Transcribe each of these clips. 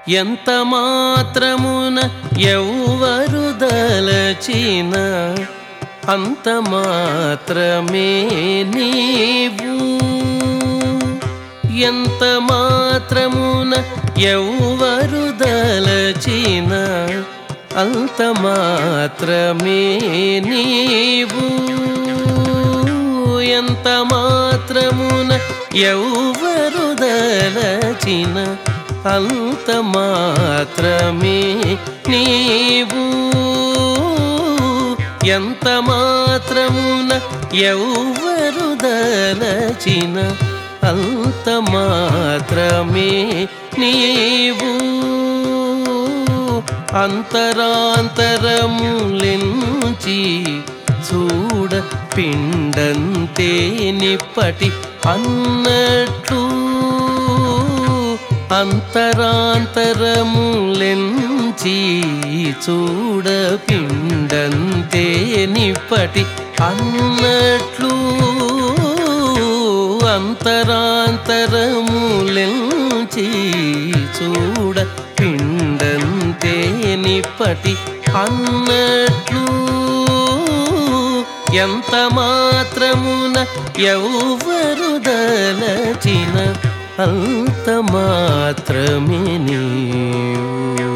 ఎంత మాత్రమున ఎవ్వరు దలచిన అంత మాత్రమే నీవు ఎంత మాత్రమున ఎవ్వరు దలచిన అంత మాత్రమే నీవు ఎంత మాత్రమున ఎవ్వరు దలచిన అంత మాత్రమే నీవు ఎంత మాత్రమున ఎవ్వరు దలచిన అంత మాత్రమే నీవు అంతరాంతరములెంచి చూడ పిండంతే నిప్పటి అన్నట్లు అంతరాంతరములెంచి చూడ పిండంతే నిప్పటి అన్నట్లు అంతరాంతరములెంచి చూడ పిండంతే నిప్పటి అన్నట్లు ఎంత మాత్రమున ఎవ్వరు దలచిన అంత మాత్రమే నీవు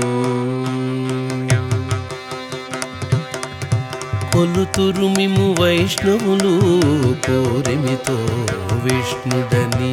కొలుతురు మిము వైష్ణవులు కోరిమితో విష్ణుడని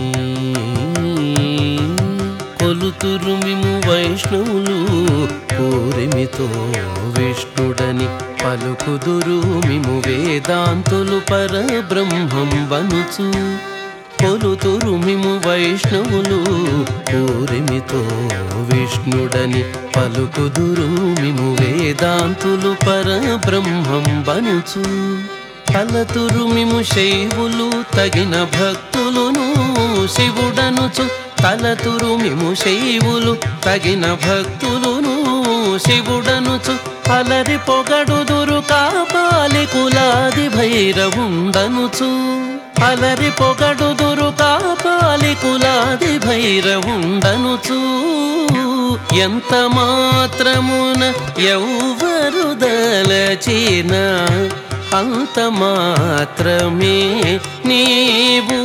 కొలుతురు మిము వైష్ణవులు కోరిమితో విష్ణుడని పలుకుదురు మిము వేదాంతులు పరబ్రహ్మం వనుచు కొలుతురు మిము వైష్ణవులు కోరిమితో విష్ణుడని పలుకుదురు మిము వేదాంతులు పరబ్రహ్మం బనుచు కలతురు మిము శైవులు తగిన భక్తులును శివుడనుచు తలతురు మిము శైవులు తగిన భక్తులును శివుడనుచు అలరి పొగడుదురు కాపాలి కులాది భైరవుండనుచు అలరి పొగడుదురు కాపాలి కులాది భైరవుండనుచు ఎంత మాత్రమున ఎవ్వరు దలచిన అంత మాత్రమే నీవు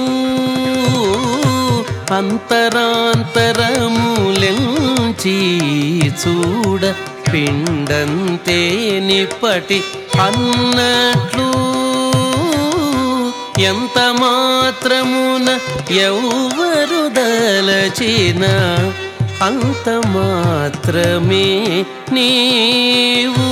అంతరాంతరములెంచి చూడ పిండంతే నిప్పటి అన్నట్లు ఎంత మాత్రమున ఎవ్వరు దలచిన అంత మాత్రమే నీవు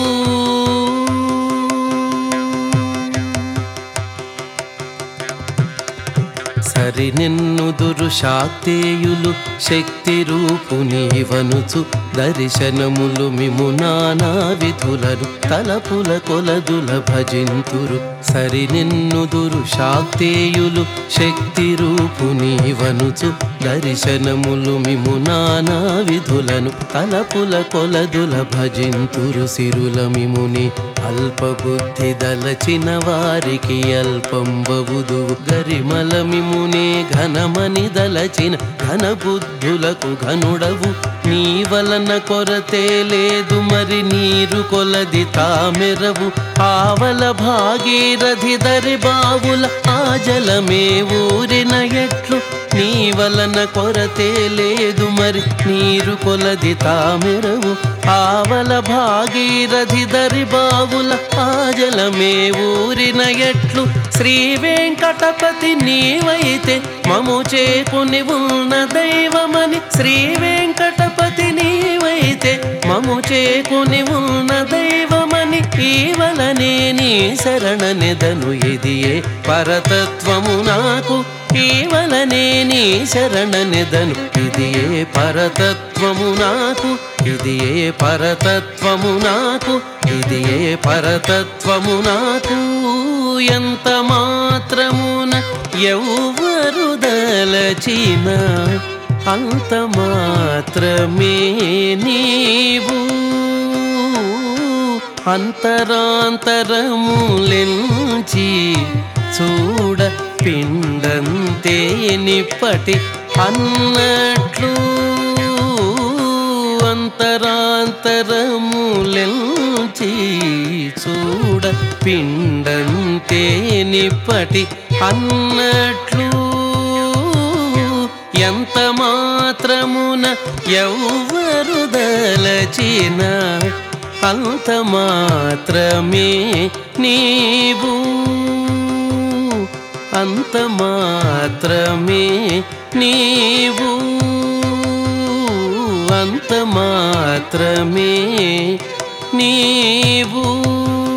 సరి నిన్నుదురు శాక్తేయులు శక్తి రూపు నీవనుచు దర్శనములు మిము నానా విధులను తలపుల కొలదుల భజింతురు సరి నిన్నుదురు శాక్తేయులు శక్తి రూపు నీవనుచు దర్శనములు మిము నానా విధులను తలపుల కొలదుల భజింతురు సిరుల మిముని అల్పబుద్ధి దలచిన వారికి అల్పంబవుదు గరిమల మిమునే ఘనమని దలచిన ఘన బుద్ధులకు ఘనుడవు నీ వలన కొరతే లేదు మరి నీరు కొలది తామెరవు ఆవల భాగీరథి దరి బావుల ఆ జలమే ఊరిన ఎట్లు నీ వలన కొరతే లేదు మరి నీరు కొలది తామెరవు ఆవల భాగీరథి దరి బావుల ఆ జలమే ఊరిన ఎట్లు శ్రీ వెంకటపతి నీవైతే మము చేకుని ఉన్న దైవమని శ్రీ వెంకటపతి నీవైతే మము చేకుని ఉన్న దైవమని ఈవలనే నీ శరణనెదను ఇదియే పరతత్వము నాకు ఈవలనే నీ శరణనెదను ఇదియే పరతత్వము నాకు ఇదియే పరతత్వము నాకు ఇదియే పరతత్వము నాకు ఎంత మాత్రమున ఎవ్వరు దలచిన అంత మాత్రమే నీవు అంతరాంతరములెంచి చూడ పిండంతే నిప్పటి అన్నట్లు పిండంతే నిప్పటి అన్నట్లు ఎంత మాత్రమున ఎవ్వరు దలచిన అంత మాత్రమే నీవు అంత మాత్రమే నీవు అంత మాత్రమే నీవు